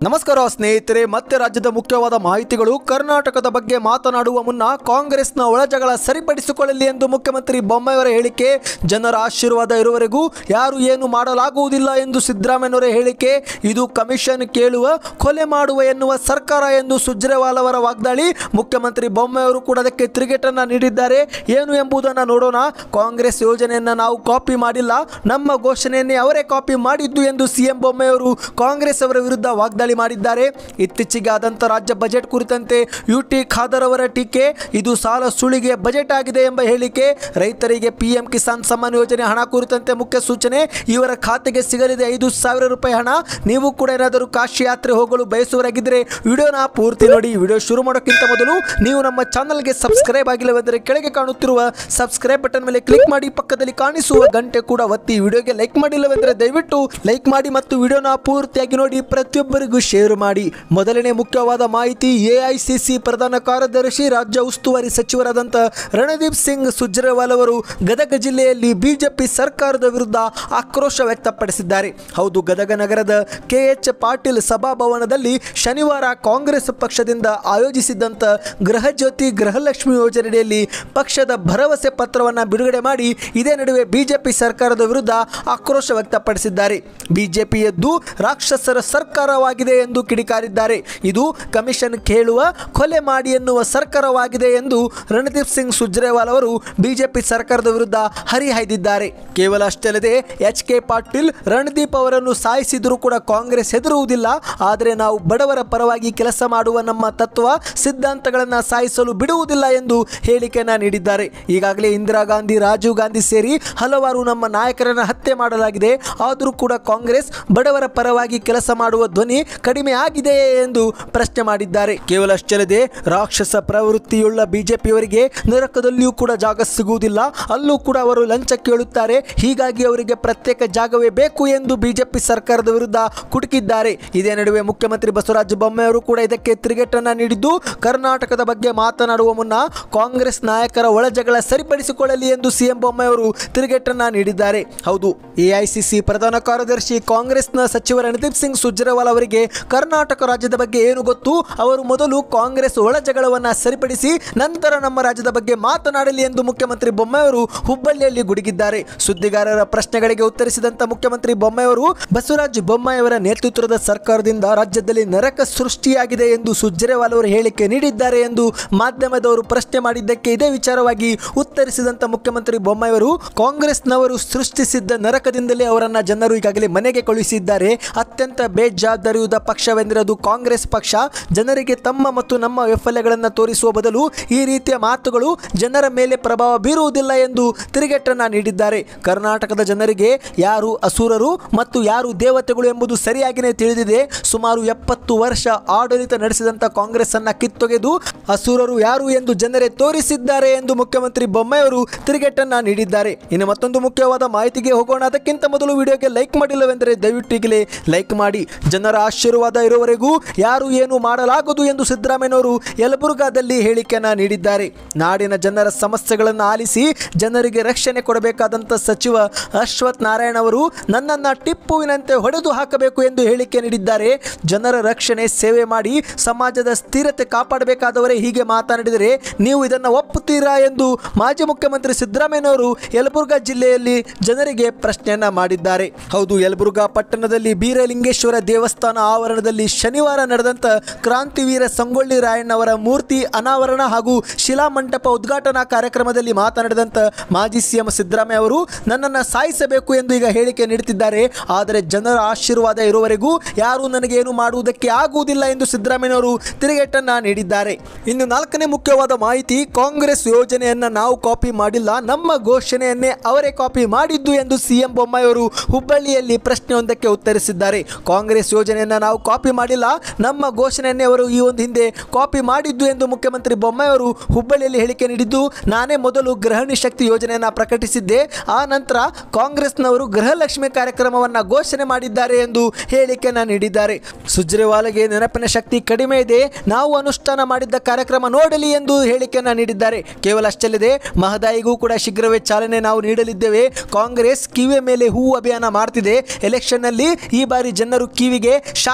ನಮಸ್ಕಾರ ಸ್ನೇಹಿತರೆ ಮತ್ತೆ ರಾಜ್ಯದ ಮುಖ್ಯವಾದ ಮಾಹಿತಿಗಳು ಕರ್ನಾಟಕದ ಬಗ್ಗೆ ಮಾತನಾಡುವ ಮುನ್ನ ಕಾಂಗ್ರೆಸ್ನ ಒಳಜಗಳ ಸರಿಪಡಿಸಿಕೊಳ್ಳಲಿ ಎಂದು ಮುಖ್ಯಮಂತ್ರಿ ಬೊಮ್ಮಾಯಿಯವರ ಹೇಳಿಕೆ ಜನರ ಆಶೀರ್ವಾದ ಇರುವವರೆಗೂ ಯಾರು ಏನು ಮಾಡಲಾಗುವುದಿಲ್ಲ ಎಂದು ಸಿದ್ದರಾಮಯ್ಯನವರ ಹೇಳಿಕೆ ಇದು ಕಮಿಷನ್ ಕೇಳುವ ಕೊಲೆ ಮಾಡುವ ಎನ್ನುವ ಸರ್ಕಾರ ಎಂದು ಸುಜ್ರೇವಾಲ್ ಅವರ ವಾಗ್ದಾಳಿ ಮುಖ್ಯಮಂತ್ರಿ ಬೊಮ್ಮಾಯಿಯವರು ಕೂಡ ಅದಕ್ಕೆ ತಿರುಗೇಟನ್ನು ನೀಡಿದ್ದಾರೆ ಏನು ಎಂಬುದನ್ನು ನೋಡೋಣ ಕಾಂಗ್ರೆಸ್ ಯೋಜನೆಯನ್ನು ನಾವು ಕಾಪಿ ಮಾಡಿಲ್ಲ ನಮ್ಮ ಘೋಷಣೆಯನ್ನೇ ಅವರೇ ಕಾಪಿ ಮಾಡಿದ್ದು ಎಂದು ಸಿಎಂ ಬೊಮ್ಮೆಯವರು ಕಾಂಗ್ರೆಸ್ ಅವರ ವಿರುದ್ಧ ವಾಗ್ದಾಳಿ ಮಾಡಿದ್ದಾರೆ ಇತ್ತೀಚೆಗೆ ಆದಂಥ ರಾಜ್ಯ ಬಜೆಟ್ ಕುರಿತಂತೆ ಯು ಟಿ ಖಾದರ್ ಅವರ ಟೀಕೆ ಇದು ಸಾಲ ಸುಳಿಗೆ ಬಜೆಟ್ ಆಗಿದೆ ಎಂಬ ಹೇಳಿಕೆ ರೈತರಿಗೆ ಪಿಎಂ ಕಿಸಾನ್ ಸಮ್ಮಾನ್ ಯೋಜನೆ ಹಣ ಕುರಿತಂತೆ ಮುಖ್ಯ ಸೂಚನೆ ಇವರ ಖಾತೆಗೆ ಸಿಗಲಿದೆ ಐದು ಸಾವಿರ ರೂಪಾಯಿ ಹಣ ನೀವು ಕೂಡ ಏನಾದರೂ ಕಾಶಿ ಯಾತ್ರೆ ಹೋಗಲು ಬಯಸುವರಾಗಿದ್ದರೆ ವಿಡಿಯೋನ ಪೂರ್ತಿ ನೋಡಿ ವಿಡಿಯೋ ಶುರು ಮಾಡೋಕ್ಕಿಂತ ಮೊದಲು ನೀವು ನಮ್ಮ ಚಾನಲ್ಗೆ ಸಬ್ಸ್ಕ್ರೈಬ್ ಆಗಿಲ್ಲವೆಂದರೆ ಕೆಳಗೆ ಕಾಣುತ್ತಿರುವ ಸಬ್ಸ್ಕ್ರೈಬ್ ಬಟನ್ ಮೇಲೆ ಕ್ಲಿಕ್ ಮಾಡಿ ಪಕ್ಕದಲ್ಲಿ ಕಾಣಿಸುವ ಗಂಟೆ ಕೂಡ ಒತ್ತಿ ವಿಡಿಯೋಗೆ ಲೈಕ್ ಮಾಡಿಲ್ಲವೆಂದರೆ ದಯವಿಟ್ಟು ಲೈಕ್ ಮಾಡಿ ಮತ್ತು ವಿಡಿಯೋನ ಪೂರ್ತಿಯಾಗಿ ನೋಡಿ ಪ್ರತಿಯೊಬ್ಬರಿಗೂ ಶೇರ್ ಮಾಡಿ ಮೊದಲನೇ ಮುಖ್ಯವಾದ ಮಾಹಿತಿ ಎಐಸಿಸಿ ಪ್ರಧಾನ ಕಾರ್ಯದರ್ಶಿ ರಾಜ್ಯ ಉಸ್ತುವಾರಿ ಸಚಿವರಾದಂಥ ರಣದೀಪ್ ಸಿಂಗ್ ಸುರ್ಜೇವಾಲ್ ಅವರು ಗದಗ ಜಿಲ್ಲೆಯಲ್ಲಿ ಬಿಜೆಪಿ ಸರ್ಕಾರದ ವಿರುದ್ಧ ಆಕ್ರೋಶ ವ್ಯಕ್ತಪಡಿಸಿದ್ದಾರೆ ಹೌದು ಗದಗ ನಗರದ ಕೆಎಚ್ ಪಾಟೀಲ್ ಸಭಾಭವನದಲ್ಲಿ ಶನಿವಾರ ಕಾಂಗ್ರೆಸ್ ಪಕ್ಷದಿಂದ ಆಯೋಜಿಸಿದ್ದಂಥ ಗೃಹ ಜ್ಯೋತಿ ಗೃಹಲಕ್ಷ್ಮಿ ಯೋಜನೆಯಲ್ಲಿ ಪಕ್ಷದ ಭರವಸೆ ಪತ್ರವನ್ನು ಬಿಡುಗಡೆ ಮಾಡಿ ಇದೇ ನಡುವೆ ಬಿಜೆಪಿ ಸರ್ಕಾರದ ವಿರುದ್ಧ ಆಕ್ರೋಶ ವ್ಯಕ್ತಪಡಿಸಿದ್ದಾರೆ ಬಿಜೆಪಿಯದ್ದು ರಾಕ್ಷಸರ ಸರ್ಕಾರವಾಗಿದೆ ಎಂದು ಕಿಡಿಕಾರಿದ್ದಾರೆ ಇದು ಕಮಿಷನ್ ಕೇಳುವ ಕೊಲೆ ಮಾಡಿ ಎನ್ನುವ ಸರ್ಕಾರವಾಗಿದೆ ಎಂದು ರಣದೀಪ್ ಸಿಂಗ್ ಸುರ್ಜೇವಾಲ್ ಅವರು ಬಿಜೆಪಿ ಸರ್ಕಾರದ ವಿರುದ್ಧ ಹರಿಹಾಯ್ದಿದ್ದಾರೆ ಕೇವಲ ಅಷ್ಟೇ ಅಲ್ಲದೆ ಎಚ್ ಕೆ ಪಾಟೀಲ್ ರಣದೀಪ್ ಅವರನ್ನು ಸಾಯಿಸಿದರೂ ಕೂಡ ಕಾಂಗ್ರೆಸ್ ಹೆದರುವುದಿಲ್ಲ ಆದರೆ ನಾವು ಬಡವರ ಪರವಾಗಿ ಕೆಲಸ ಮಾಡುವ ನಮ್ಮ ತತ್ವ ಸಿದ್ಧಾಂತಗಳನ್ನು ಸಾಯಿಸಲು ಬಿಡುವುದಿಲ್ಲ ಎಂದು ಹೇಳಿಕೆಯನ್ನ ನೀಡಿದ್ದಾರೆ ಈಗಾಗಲೇ ಇಂದಿರಾ ಗಾಂಧಿ ರಾಜೀವ್ ಗಾಂಧಿ ಸೇರಿ ಹಲವಾರು ನಮ್ಮ ನಾಯಕರನ್ನ ಹತ್ಯೆ ಮಾಡಲಾಗಿದೆ ಆದರೂ ಕೂಡ ಕಾಂಗ್ರೆಸ್ ಬಡವರ ಪರವಾಗಿ ಕೆಲಸ ಮಾಡುವ ಧ್ವನಿ ಕಡಿಮೆ ಆಗಿದೆಯೇ ಎಂದು ಪ್ರಶ್ನೆ ಮಾಡಿದ್ದಾರೆ ಕೇವಲ ಅಷ್ಟೇ ಅಲ್ಲದೆ ರಾಕ್ಷಸ ಪ್ರವೃತ್ತಿಯುಳ್ಳ ಬಿಜೆಪಿಯವರಿಗೆ ನರಕದಲ್ಲಿಯೂ ಕೂಡ ಜಾಗ ಸಿಗುವುದಿಲ್ಲ ಅಲ್ಲೂ ಕೂಡ ಅವರು ಲಂಚ ಕೇಳುತ್ತಾರೆ ಹೀಗಾಗಿ ಅವರಿಗೆ ಪ್ರತ್ಯೇಕ ಜಾಗವೇ ಬೇಕು ಎಂದು ಬಿಜೆಪಿ ಸರ್ಕಾರದ ವಿರುದ್ಧ ಕುಟುಕಿದ್ದಾರೆ ಇದೇ ನಡುವೆ ಮುಖ್ಯಮಂತ್ರಿ ಬಸವರಾಜ ಬೊಮ್ಮಾಯಿ ಅವರು ಕೂಡ ಇದಕ್ಕೆ ತಿರುಗೇಟನ್ನ ನೀಡಿದ್ದು ಕರ್ನಾಟಕದ ಬಗ್ಗೆ ಮಾತನಾಡುವ ಮುನ್ನ ಕಾಂಗ್ರೆಸ್ ನಾಯಕರ ಒಳಜಗಳ ಸರಿಪಡಿಸಿಕೊಳ್ಳಲಿ ಎಂದು ಸಿಎಂ ಬೊಮ್ಮಾಯಿ ಅವರು ತಿರುಗೇಟನ್ನ ನೀಡಿದ್ದಾರೆ ಹೌದು ಎಐಸಿಸಿ ಪ್ರಧಾನ ಕಾರ್ಯದರ್ಶಿ ಕಾಂಗ್ರೆಸ್ನ ಸಚಿವ ರಣದೀಪ್ ಸಿಂಗ್ ಸುರ್ಜೇವಾಲ್ ಅವರಿಗೆ ಕರ್ನಾಟಕ ರಾಜ್ಯದ ಬಗ್ಗೆ ಏನು ಗೊತ್ತು ಅವರು ಮೊದಲು ಕಾಂಗ್ರೆಸ್ ಒಳಜಗಳವನ್ನ ಸರಿಪಡಿಸಿ ನಂತರ ನಮ್ಮ ರಾಜ್ಯದ ಬಗ್ಗೆ ಮಾತನಾಡಲಿ ಎಂದು ಮುಖ್ಯಮಂತ್ರಿ ಬೊಮ್ಮಾಯಿ ಅವರು ಹುಬ್ಬಳ್ಳಿಯಲ್ಲಿ ಗುಡುಗಿದ್ದಾರೆ ಸುದ್ದಿಗಾರರ ಪ್ರಶ್ನೆಗಳಿಗೆ ಉತ್ತರಿಸಿದಂತ ಮುಖ್ಯಮಂತ್ರಿ ಬೊಮ್ಮಾಯಿ ಅವರು ಬಸವರಾಜ ಬೊಮ್ಮಾಯಿ ಅವರ ನೇತೃತ್ವದ ಸರ್ಕಾರದಿಂದ ರಾಜ್ಯದಲ್ಲಿ ನರಕ ಸೃಷ್ಟಿಯಾಗಿದೆ ಎಂದು ಸುರ್ಜೇವಾಲ್ ಅವರು ಹೇಳಿಕೆ ನೀಡಿದ್ದಾರೆ ಎಂದು ಮಾಧ್ಯಮದವರು ಪ್ರಶ್ನೆ ಮಾಡಿದ್ದಕ್ಕೆ ಇದೇ ವಿಚಾರವಾಗಿ ಉತ್ತರಿಸಿದಂತ ಮುಖ್ಯಮಂತ್ರಿ ಬೊಮ್ಮಾಯಿ ಅವರು ಕಾಂಗ್ರೆಸ್ನವರು ಸೃಷ್ಟಿಸಿದ್ದ ನರಕದಿಂದಲೇ ಅವರನ್ನ ಜನರು ಈಗಾಗಲೇ ಮನೆಗೆ ಕಳುಹಿಸಿದ್ದಾರೆ ಅತ್ಯಂತ ಬೇಜವಾಬ್ದಾರಿಯುತ ಪಕ್ಷವೆಂದರೆ ಅದು ಕಾಂಗ್ರೆಸ್ ಪಕ್ಷ ಜನರಿಗೆ ತಮ್ಮ ಮತ್ತು ನಮ್ಮ ವೈಫಲ್ಯಗಳನ್ನು ತೋರಿಸುವ ಬದಲು ಈ ರೀತಿಯ ಮಾತುಗಳು ಜನರ ಮೇಲೆ ಪ್ರಭಾವ ಬೀರುವುದಿಲ್ಲ ಎಂದು ತಿರುಗೇಟನ್ನ ನೀಡಿದ್ದಾರೆ ಕರ್ನಾಟಕದ ಜನರಿಗೆ ಯಾರು ಅಸುರರು ಮತ್ತು ಯಾರು ದೇವತೆಗಳು ಎಂಬುದು ಸರಿಯಾಗಿಯೇ ತಿಳಿದಿದೆ ಸುಮಾರು ಎಪ್ಪತ್ತು ವರ್ಷ ಆಡಳಿತ ನಡೆಸಿದಂಥ ಕಾಂಗ್ರೆಸ್ ಅನ್ನ ಕಿತ್ತೊಗೆದು ಅಸುರರು ಯಾರು ಎಂದು ಜನರೇ ತೋರಿಸಿದ್ದಾರೆ ಎಂದು ಮುಖ್ಯಮಂತ್ರಿ ಬೊಮ್ಮಾಯಿ ಅವರು ತಿರುಗೇಟನ್ನ ನೀಡಿದ್ದಾರೆ ಇನ್ನು ಮತ್ತೊಂದು ಮುಖ್ಯವಾದ ಮಾಹಿತಿಗೆ ಹೋಗೋಣ ಅದಕ್ಕಿಂತ ಮೊದಲು ವಿಡಿಯೋಗೆ ಲೈಕ್ ಮಾಡಿಲ್ಲವೆಂದರೆ ದಯವಿಟ್ಟು ಈಗಲೇ ಲೈಕ್ ಮಾಡಿ ಜನರ ಆಶೀರ್ವಾದ ಇರುವವರೆಗೂ ಯಾರು ಏನು ಮಾಡಲಾಗದು ಎಂದು ಸಿದ್ದರಾಮಯ್ಯನವರು ಯಲಬುರ್ಗಾದಲ್ಲಿ ಹೇಳಿಕೆಯನ್ನ ನೀಡಿದ್ದಾರೆ ನಾಡಿನ ಜನರ ಸಮಸ್ಯೆಗಳನ್ನು ಆಲಿಸಿ ಜನರಿಗೆ ರಕ್ಷಣೆ ಕೊಡಬೇಕಾದಂಥ ಸಚಿವ ಅಶ್ವಥ್ ನಾರಾಯಣ ಅವರು ನನ್ನನ್ನು ಟಿಪ್ಪುವಿನಂತೆ ಹೊಡೆದು ಹಾಕಬೇಕು ಎಂದು ಹೇಳಿಕೆ ನೀಡಿದ್ದಾರೆ ಜನರ ರಕ್ಷಣೆ ಸೇವೆ ಮಾಡಿ ಸಮಾಜದ ಸ್ಥಿರತೆ ಕಾಪಾಡಬೇಕಾದವರೇ ಹೀಗೆ ಮಾತನಾಡಿದರೆ ನೀವು ಇದನ್ನು ಒಪ್ಪುತ್ತೀರಾ ಎಂದು ಮಾಜಿ ಮುಖ್ಯಮಂತ್ರಿ ಸಿದ್ದರಾಮಯ್ಯನವರು ಯಲಬುರ್ಗಾ ಜಿಲ್ಲೆಯಲ್ಲಿ ಜನರಿಗೆ ಪ್ರಶ್ನೆಯನ್ನ ಮಾಡಿದ್ದಾರೆ ಹೌದು ಯಲಬುರ್ಗಾ ಪಟ್ಟಣದಲ್ಲಿ ಬೀರಲಿಂಗೇಶ್ವರ ದೇವಸ್ಥಾನ ಆವರಣದಲ್ಲಿ ಶನಿವಾರ ನಡೆದಂತ ಕ್ರಾಂತಿವೀರ ಸಂಗೊಳ್ಳಿ ರಾಯಣ್ಣವರ ಮೂರ್ತಿ ಅನಾವರಣ ಹಾಗೂ ಶಿಲಾಮಂಟಪ ಉದ್ಘಾಟನಾ ಕಾರ್ಯಕ್ರಮದಲ್ಲಿ ಮಾತನಾಡಿದಂತ ಮಾಜಿ ಸಿಎಂ ಸಿದ್ದರಾಮಯ್ಯ ಅವರು ನನ್ನನ್ನು ಸಾಯಿಸಬೇಕು ಎಂದು ಈಗ ಹೇಳಿಕೆ ನೀಡುತ್ತಿದ್ದಾರೆ ಆದರೆ ಜನರ ಆಶೀರ್ವಾದ ಇರುವವರೆಗೂ ಯಾರೂ ನನಗೆ ಏನು ಮಾಡುವುದಕ್ಕೆ ಆಗುವುದಿಲ್ಲ ಎಂದು ಸಿದ್ದರಾಮಯ್ಯನವರು ತಿರುಗೇಟನ್ನ ನೀಡಿದ್ದಾರೆ ಇನ್ನು ನಾಲ್ಕನೇ ಮುಖ್ಯವಾದ ಮಾಹಿತಿ ಕಾಂಗ್ರೆಸ್ ಯೋಜನೆಯನ್ನ ನಾವು ಕಾಪಿ ಮಾಡಿಲ್ಲ ನಮ್ಮ ಘೋಷಣೆಯನ್ನೇ ಅವರೇ ಕಾಪಿ ಮಾಡಿದ್ದು ಎಂದು ಸಿಎಂ ಬೊಮ್ಮಾಯಿ ಅವರು ಹುಬ್ಬಳ್ಳಿಯಲ್ಲಿ ಪ್ರಶ್ನೆಯೊಂದಕ್ಕೆ ಉತ್ತರಿಸಿದ್ದಾರೆ ಕಾಂಗ್ರೆಸ್ ಯೋಜನೆಯನ್ನ ನಾವು ಕಾಪಿ ಮಾಡಿಲ್ಲ ನಮ್ಮ ಘೋಷಣೆಯನ್ನೇ ಅವರು ಈ ಒಂದು ಹಿಂದೆ ಕಾಪಿ ಮಾಡಿದ್ದು ಎಂದು ಮುಖ್ಯಮಂತ್ರಿ ಬೊಮ್ಮಾಯಿ ಅವರು ಹುಬ್ಬಳ್ಳಿಯಲ್ಲಿ ಹೇಳಿಕೆ ನೀಡಿದ್ದು ನಾನೇ ಮೊದಲು ಗೃಹಿಣಿ ಶಕ್ತಿ ಯೋಜನೆಯನ್ನ ಪ್ರಕಟಿಸಿದ್ದೆ ಆ ನಂತರ ಕಾಂಗ್ರೆಸ್ನವರು ಗೃಹಲಕ್ಷ್ಮಿ ಕಾರ್ಯಕ್ರಮವನ್ನ ಘೋಷಣೆ ಮಾಡಿದ್ದಾರೆ ಎಂದು ಹೇಳಿಕೆಯನ್ನ ನೀಡಿದ್ದಾರೆ ಸುಜ್ರೇವಾಲಗೆ ನೆನಪಿನ ಶಕ್ತಿ ಕಡಿಮೆ ಇದೆ ನಾವು ಅನುಷ್ಠಾನ ಮಾಡಿದ್ದ ಕಾರ್ಯಕ್ರಮ ನೋಡಲಿ ಎಂದು ಹೇಳಿಕೆಯನ್ನ ನೀಡಿದ್ದಾರೆ ಕೇವಲ ಅಷ್ಟಲ್ಲದೆ ಮಹದಾಯಿಗೂ ಕೂಡ ಶೀಘ್ರವೇ ಚಾಲನೆ ನಾವು ನೀಡಲಿದ್ದೇವೆ ಕಾಂಗ್ರೆಸ್ ಕಿವಿಯ ಮೇಲೆ ಹೂ ಅಭಿಯಾನ ಮಾಡ್ತಿದೆ ಎಲೆಕ್ಷನ್ನಲ್ಲಿ ಈ ಬಾರಿ ಜನರು ಕಿವಿಗೆ ಶಾಕ್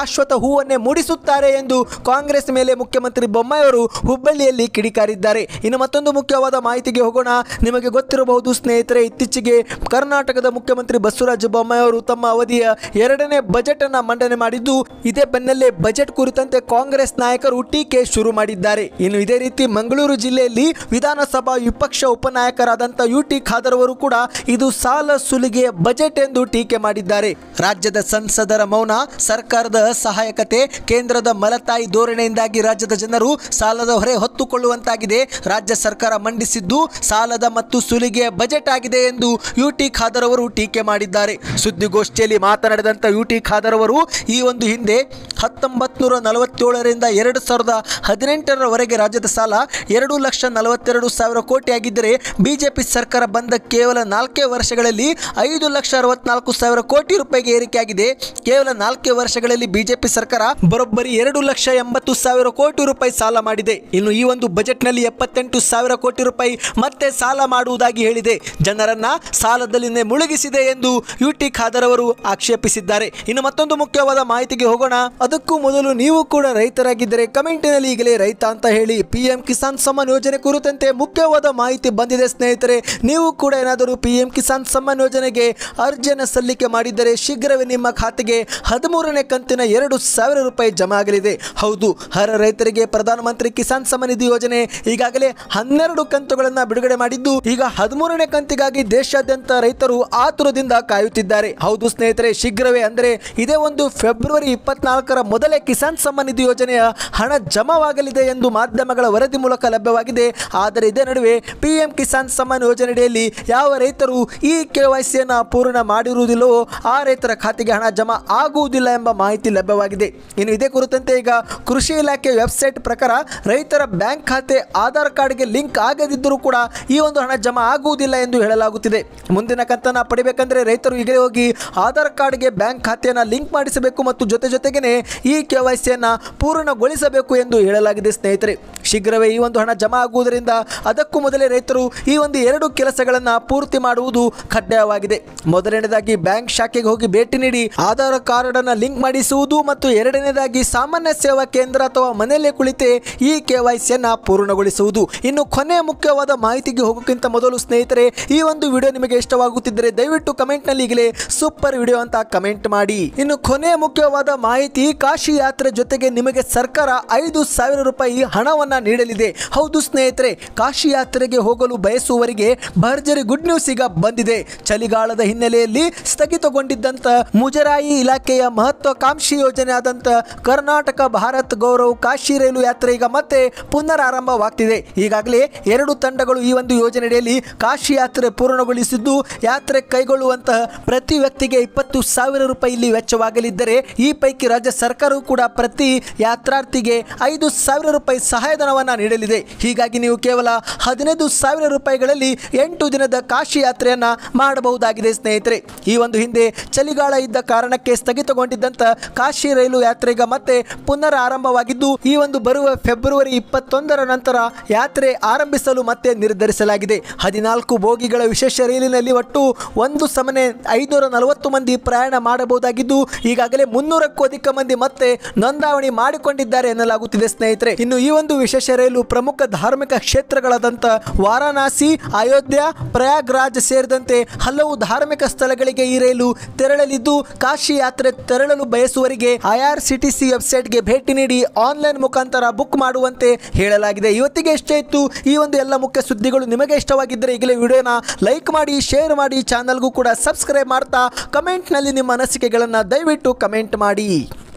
ಶಾಶ್ವತ ಹೂವನ್ನೇ ಮೂಡಿಸುತ್ತಾರೆ ಎಂದು ಕಾಂಗ್ರೆಸ್ ಮೇಲೆ ಮುಖ್ಯಮಂತ್ರಿ ಬೊಮ್ಮಾಯಿ ಅವರು ಹುಬ್ಬಳ್ಳಿಯಲ್ಲಿ ಕಿಡಿಕಾರಿದ್ದಾರೆ ಇನ್ನು ಮತ್ತೊಂದು ಮುಖ್ಯವಾದ ಮಾಹಿತಿಗೆ ಹೋಗೋಣ ನಿಮಗೆ ಗೊತ್ತಿರಬಹುದು ಸ್ನೇಹಿತರೆ ಇತ್ತೀಚೆಗೆ ಕರ್ನಾಟಕದ ಮುಖ್ಯಮಂತ್ರಿ ಬಸವರಾಜ ಬೊಮ್ಮಾಯಿ ಅವರು ತಮ್ಮ ಅವಧಿಯ ಎರಡನೇ ಬಜೆಟ್ ಅನ್ನ ಮಂಡನೆ ಮಾಡಿದ್ದು ಇದೇ ಬೆನ್ನಲ್ಲೇ ಬಜೆಟ್ ಕುರಿತಂತೆ ಕಾಂಗ್ರೆಸ್ ನಾಯಕರು ಟೀಕೆ ಶುರು ಮಾಡಿದ್ದಾರೆ ಇನ್ನು ಇದೇ ರೀತಿ ಮಂಗಳೂರು ಜಿಲ್ಲೆಯಲ್ಲಿ ವಿಧಾನಸಭಾ ವಿಪಕ್ಷ ಉಪನಾಯಕರಾದಂಥ ಯು ಟಿ ಖಾದರ್ ಅವರು ಕೂಡ ಇದು ಸಾಲ ಸುಲಿಗೆಯ ಬಜೆಟ್ ಎಂದು ಟೀಕೆ ಮಾಡಿದ್ದಾರೆ ರಾಜ್ಯದ ಸಂಸದರ ಮೌನ ಸರ್ಕಾರದ ಅಸಹಾಯಕತೆ ಕೇಂದ್ರದ ಮಲತಾಯಿ ಧೋರಣೆಯಿಂದಾಗಿ ರಾಜ್ಯದ ಜನರು ಸಾಲದ ಹೊರೆ ಹೊತ್ತುಕೊಳ್ಳುವಂತಾಗಿದೆ ರಾಜ್ಯ ಸರ್ಕಾರ ಮಂಡಿಸಿದ್ದು ಸಾಲದ ಮತ್ತು ಸುಲಿಗೆಯ ಬಜೆಟ್ ಆಗಿದೆ ಎಂದು ಯು ಟಿ ಖಾದರ್ ಅವರು ಟೀಕೆ ಮಾಡಿದ್ದಾರೆ ಸುದ್ದಿಗೋಷ್ಠಿಯಲ್ಲಿ ಮಾತನಾಡಿದಂಥ ಯು ಟಿ ಖಾದರ್ ಅವರು ಈ ಒಂದು ಹಿಂದೆ ಹತ್ತೊಂಬತ್ತು ನೂರ ನಲವತ್ತೇಳರಿಂದ ಎರಡು ಸಾವಿರದ ಹದಿನೆಂಟರವರೆಗೆ ರಾಜ್ಯದ ಸಾಲ ಎರಡು ಲಕ್ಷ ನಲವತ್ತೆರಡು ಸಾವಿರ ಕೋಟಿ ಆಗಿದ್ದರೆ ಬಿಜೆಪಿ ಸರ್ಕಾರ ಬಂದ ಕೇವಲ ನಾಲ್ಕೇ ವರ್ಷಗಳಲ್ಲಿ ಐದು ಲಕ್ಷ ಅರವತ್ನಾಲ್ಕು ಸಾವಿರ ಕೋಟಿ ರೂಪಾಯಿಗೆ ಏರಿಕೆಯಾಗಿದೆ ಕೇವಲ ನಾಲ್ಕೇ ವರ್ಷಗಳಲ್ಲಿ ಬಿಜೆಪಿ ಸರ್ಕಾರ ಬರೋಬ್ಬರಿ ಎರಡು ಲಕ್ಷ ಎಂಬತ್ತು ಸಾವಿರ ಕೋಟಿ ರೂಪಾಯಿ ಸಾಲ ಮಾಡಿದೆ ಇನ್ನು ಈ ಒಂದು ಬಜೆಟ್ನಲ್ಲಿ ಎಪ್ಪತ್ತೆಂಟು ಸಾವಿರ ಕೋಟಿ ರೂಪಾಯಿ ಮತ್ತೆ ಸಾಲ ಮಾಡುವುದಾಗಿ ಹೇಳಿದೆ ಜನರನ್ನ ಸಾಲದಲ್ಲಿನೇ ಮುಳುಗಿಸಿದೆ ಎಂದು ಯು ಟಿ ಖಾದರ್ ಅವರು ಆಕ್ಷೇಪಿಸಿದ್ದಾರೆ ಇನ್ನು ಮತ್ತೊಂದು ಮುಖ್ಯವಾದ ಮಾಹಿತಿಗೆ ಹೋಗೋಣ ಅದಕ್ಕೂ ಮೊದಲು ನೀವು ಕೂಡ ರೈತರಾಗಿದ್ದರೆ ಕಮೆಂಟಿನಲ್ಲಿ ಈಗಲೇ ರೈತ ಅಂತ ಹೇಳಿ ಪಿ ಎಂ ಕಿಸಾನ್ ಸಮ್ಮಾನ್ ಯೋಜನೆ ಕುರಿತಂತೆ ಮುಖ್ಯವಾದ ಮಾಹಿತಿ ಬಂದಿದೆ ಸ್ನೇಹಿತರೆ ನೀವು ಕೂಡ ಏನಾದರೂ ಪಿ ಎಂ ಕಿಸಾನ್ ಸಮ್ಮಾನ್ ಯೋಜನೆಗೆ ಅರ್ಜಿಯನ್ನು ಸಲ್ಲಿಕೆ ಮಾಡಿದ್ದರೆ ಶೀಘ್ರವೇ ನಿಮ್ಮ ಖಾತೆಗೆ ಹದಿಮೂರನೇ ಕಂತಿನ ಎರಡು ಸಾವಿರ ರೂಪಾಯಿ ಜಮಾ ಆಗಲಿದೆ ಹೌದು ಹರ ರೈತರಿಗೆ ಪ್ರಧಾನಮಂತ್ರಿ ಕಿಸಾನ್ ಸಮ್ಮಾನ್ ನಿಧಿ ಯೋಜನೆ ಈಗಾಗಲೇ ಹನ್ನೆರಡು ಕಂತುಗಳನ್ನು ಬಿಡುಗಡೆ ಮಾಡಿದ್ದು ಈಗ ಹದಿಮೂರನೇ ಕಂತಿಗಾಗಿ ದೇಶಾದ್ಯಂತ ರೈತರು ಆತುರದಿಂದ ಕಾಯುತ್ತಿದ್ದಾರೆ ಹೌದು ಸ್ನೇಹಿತರೆ ಶೀಘ್ರವೇ ಅಂದರೆ ಇದೇ ಒಂದು ಫೆಬ್ರವರಿ ಇಪ್ಪತ್ನಾಲ್ಕರ ಮೊದಲೇ ಕಿಸಾನ್ ಸಮ್ಮಾನ್ ನಿಧಿ ಯೋಜನೆಯ ಹಣ ಜಮಾವಾಗಲಿದೆ ಎಂದು ಮಾಧ್ಯಮಗಳ ವರದಿ ಮೂಲಕ ಲಭ್ಯವಾಗಿದೆ ಆದರೆ ಇದೇ ನಡುವೆ ಪಿ ಎಂ ಕಿಸಾನ್ ಸಮ್ಮಾನ್ ಯೋಜನೆಯಡಿಯಲ್ಲಿ ಯಾವ ರೈತರು ಈ ಕೆ ವೈ ಸಿಯನ್ನು ಪೂರ್ಣ ಮಾಡಿರುವುದಿಲ್ಲವೋ ಆ ರೈತರ ಖಾತೆಗೆ ಹಣ ಜಮಾ ಆಗುವುದಿಲ್ಲ ಎಂಬ ಮಾಹಿತಿ ಲಭ್ಯವಾಗಿದೆ ಇನ್ನು ಇದೇ ಕುರಿತಂತೆ ಈಗ ಕೃಷಿ ಇಲಾಖೆ ವೆಬ್ಸೈಟ್ ಪ್ರಕಾರ ರೈತರ ಬ್ಯಾಂಕ್ ಖಾತೆ ಆಧಾರ್ ಕಾರ್ಡ್ಗೆ ಲಿಂಕ್ ಆಗದಿದ್ದರೂ ಕೂಡ ಈ ಒಂದು ಹಣ ಜಮಾ ಆಗುವುದಿಲ್ಲ ಎಂದು ಹೇಳಲಾಗುತ್ತಿದೆ ಮುಂದಿನ ಕಂತನ್ನ ಪಡಿಬೇಕಂದ್ರೆ ರೈತರು ಈಗಲೇ ಹೋಗಿ ಆಧಾರ್ ಕಾರ್ಡ್ಗೆ ಬ್ಯಾಂಕ್ ಖಾತೆಯನ್ನು ಲಿಂಕ್ ಮಾಡಿಸಬೇಕು ಮತ್ತು ಜೊತೆ ಜೊತೆಗೇನೆ ಈ ಕೆ ವೈ ಸಿಯನ್ನು ಪೂರ್ಣಗೊಳಿಸಬೇಕು ಎಂದು ಹೇಳಲಾಗಿದೆ ಸ್ನೇಹಿತರೆ ಶೀಘ್ರವೇ ಈ ಒಂದು ಹಣ ಜಮಾ ಆಗುವುದರಿಂದ ಅದಕ್ಕೂ ಮೊದಲೇ ರೈತರು ಈ ಒಂದು ಎರಡು ಕೆಲಸಗಳನ್ನು ಪೂರ್ತಿ ಮಾಡುವುದು ಕಡ್ಡಾಯವಾಗಿದೆ ಮೊದಲನೇದಾಗಿ ಬ್ಯಾಂಕ್ ಶಾಖೆಗೆ ಹೋಗಿ ಭೇಟಿ ನೀಡಿ ಆಧಾರ್ ಕಾರ್ಡ್ ಅನ್ನು ಲಿಂಕ್ ಮಾಡಿಸುವುದು ಮತ್ತು ಎರಡನೇದಾಗಿ ಸಾಮಾನ್ಯ ಸೇವಾ ಕೇಂದ್ರ ಅಥವಾ ಮನೆಯಲ್ಲೇ ಕುಳಿತೆ ಈ ಕೆ ವೈ ಸಿಯನ್ನು ಪೂರ್ಣಗೊಳಿಸುವುದು ಇನ್ನು ಕೊನೆಯ ಮುಖ್ಯವಾದ ಮಾಹಿತಿಗೆ ಹೋಗೋಕ್ಕಿಂತ ಮೊದಲು ಸ್ನೇಹಿತರೆ ಈ ಒಂದು ವಿಡಿಯೋ ನಿಮಗೆ ಇಷ್ಟವಾಗುತ್ತಿದ್ದರೆ ದಯವಿಟ್ಟು ಕಮೆಂಟ್ನಲ್ಲಿ ಈಗಲೇ ಸೂಪರ್ ವಿಡಿಯೋ ಅಂತ ಕಮೆಂಟ್ ಮಾಡಿ ಇನ್ನು ಕೊನೆಯ ಮುಖ್ಯವಾದ ಮಾಹಿತಿ ಕಾಶಿ ಯಾತ್ರೆ ಜೊತೆಗೆ ನಿಮಗೆ ಸರ್ಕಾರ ಐದು ಸಾವಿರ ರೂಪಾಯಿ ಹಣವನ್ನ ನೀಡಲಿದೆ ಹೌದು ಸ್ನೇಹಿತರೆ ಕಾಶಿ ಯಾತ್ರೆಗೆ ಹೋಗಲು ಬಯಸುವವರಿಗೆ ಭರ್ಜರಿ ಗುಡ್ ನ್ಯೂಸ್ ಈಗ ಬಂದಿದೆ ಚಳಿಗಾಲದ ಹಿನ್ನೆಲೆಯಲ್ಲಿ ಸ್ಥಗಿತಗೊಂಡಿದ್ದಂತ ಮುಜರಾಯಿ ಇಲಾಖೆಯ ಮಹತ್ವಾಕಾಂಕ್ಷಿ ಯೋಜನೆ ಆದಂತ ಕರ್ನಾಟಕ ಭಾರತ್ ಗೌರವ್ ಕಾಶಿ ರೈಲು ಯಾತ್ರೆ ಈಗ ಮತ್ತೆ ಪುನರಾರಂಭವಾಗ್ತಿದೆ ಈಗಾಗಲೇ ಎರಡು ತಂಡಗಳು ಈ ಒಂದು ಯೋಜನೆಯಡಿಯಲ್ಲಿ ಕಾಶಿ ಯಾತ್ರೆ ಪೂರ್ಣಗೊಳಿಸಿದ್ದು ಯಾತ್ರೆ ಕೈಗೊಳ್ಳುವಂತಹ ಪ್ರತಿ ವ್ಯಕ್ತಿಗೆ ಇಪ್ಪತ್ತು ಸಾವಿರ ರೂಪಾಯಿ ಇಲ್ಲಿ ವೆಚ್ಚವಾಗಲಿದ್ದರೆ ಈ ಪೈಕಿ ರಾಜ್ಯ ಸರ್ಕಾರವು ಕೂಡ ಪ್ರತಿ ಯಾತ್ರಾರ್ಥಿಗೆ ಐದು ಸಾವಿರ ರೂಪಾಯಿ ಸಹಾಯಧನವನ್ನು ನೀಡಲಿದೆ ಹೀಗಾಗಿ ನೀವು ಕೇವಲ ಹದಿನೈದು ಸಾವಿರ ರೂಪಾಯಿಗಳಲ್ಲಿ ಎಂಟು ದಿನದ ಕಾಶಿ ಯಾತ್ರೆಯನ್ನ ಮಾಡಬಹುದಾಗಿದೆ ಸ್ನೇಹಿತರೆ ಈ ಒಂದು ಹಿಂದೆ ಚಳಿಗಾಲ ಇದ್ದ ಕಾರಣಕ್ಕೆ ಸ್ಥಗಿತಗೊಂಡಿದ್ದಂತ ಕಾಶಿ ರೈಲು ಯಾತ್ರೆ ಈಗ ಮತ್ತೆ ಪುನರ್ ಆರಂಭವಾಗಿದ್ದು ಈ ಒಂದು ಬರುವ ಫೆಬ್ರವರಿ ಇಪ್ಪತ್ತೊಂದರ ನಂತರ ಯಾತ್ರೆ ಆರಂಭಿಸಲು ಮತ್ತೆ ನಿರ್ಧರಿಸಲಾಗಿದೆ ಹದಿನಾಲ್ಕು ಬೋಗಿಗಳ ವಿಶೇಷ ರೈಲಿನಲ್ಲಿ ಒಟ್ಟು ಒಂದು ಸಮನೆ ಐನೂರ ನಲವತ್ತು ಮಂದಿ ಪ್ರಯಾಣ ಮಾಡಬಹುದಾಗಿದ್ದು ಈಗಾಗಲೇ ಮುನ್ನೂರಕ್ಕೂ ಅಧಿಕ ಮಂದಿ ಮತ್ತೆ ನೋಂದಾವಣಿ ಮಾಡಿಕೊಂಡಿದ್ದಾರೆ ಎನ್ನಲಾಗುತ್ತಿದೆ ಸ್ನೇಹಿತರೆ ಇನ್ನು ಈ ಒಂದು ವಿಶೇಷ ರೈಲು ಪ್ರಮುಖ ಧಾರ್ಮಿಕ ಕ್ಷೇತ್ರಗಳಾದಂಥ ವಾರಾಣಸಿ ಅಯೋಧ್ಯ ಪ್ರಯಾಗ್ರಾಜ್ ಸೇರಿದಂತೆ ಹಲವು ಧಾರ್ಮಿಕ ಸ್ಥಳಗಳಿಗೆ ಈ ರೈಲು ತೆರಳಲಿದ್ದು ಕಾಶಿ ಯಾತ್ರೆ ತೆರಳಲು ಬಯಸುವವರಿಗೆ ಐಆರ್ಸಿಟಿಸಿ ವೆಬ್ಸೈಟ್ಗೆ ಭೇಟಿ ನೀಡಿ ಆನ್ಲೈನ್ ಮುಖಾಂತರ ಬುಕ್ ಮಾಡುವಂತೆ ಹೇಳಲಾಗಿದೆ ಇವತ್ತಿಗೆ ಎಷ್ಟೇ ಇತ್ತು ಈ ಒಂದು ಎಲ್ಲ ಮುಖ್ಯ ಸುದ್ದಿಗಳು ನಿಮಗೆ ಇಷ್ಟವಾಗಿದ್ದರೆ ಈಗಲೇ ವಿಡಿಯೋನ ಲೈಕ್ ಮಾಡಿ ಶೇರ್ ಮಾಡಿ ಚಾನಲ್ಗೂ ಕೂಡ ಸಬ್ಸ್ಕ್ರೈಬ್ ಮಾಡ್ತಾ ಕಮೆಂಟ್ನಲ್ಲಿ ನಿಮ್ಮ ಅನಿಸಿಕೆಗಳನ್ನು ದಯವಿಟ್ಟು ಕಮೆಂಟ್ ಮಾಡಿ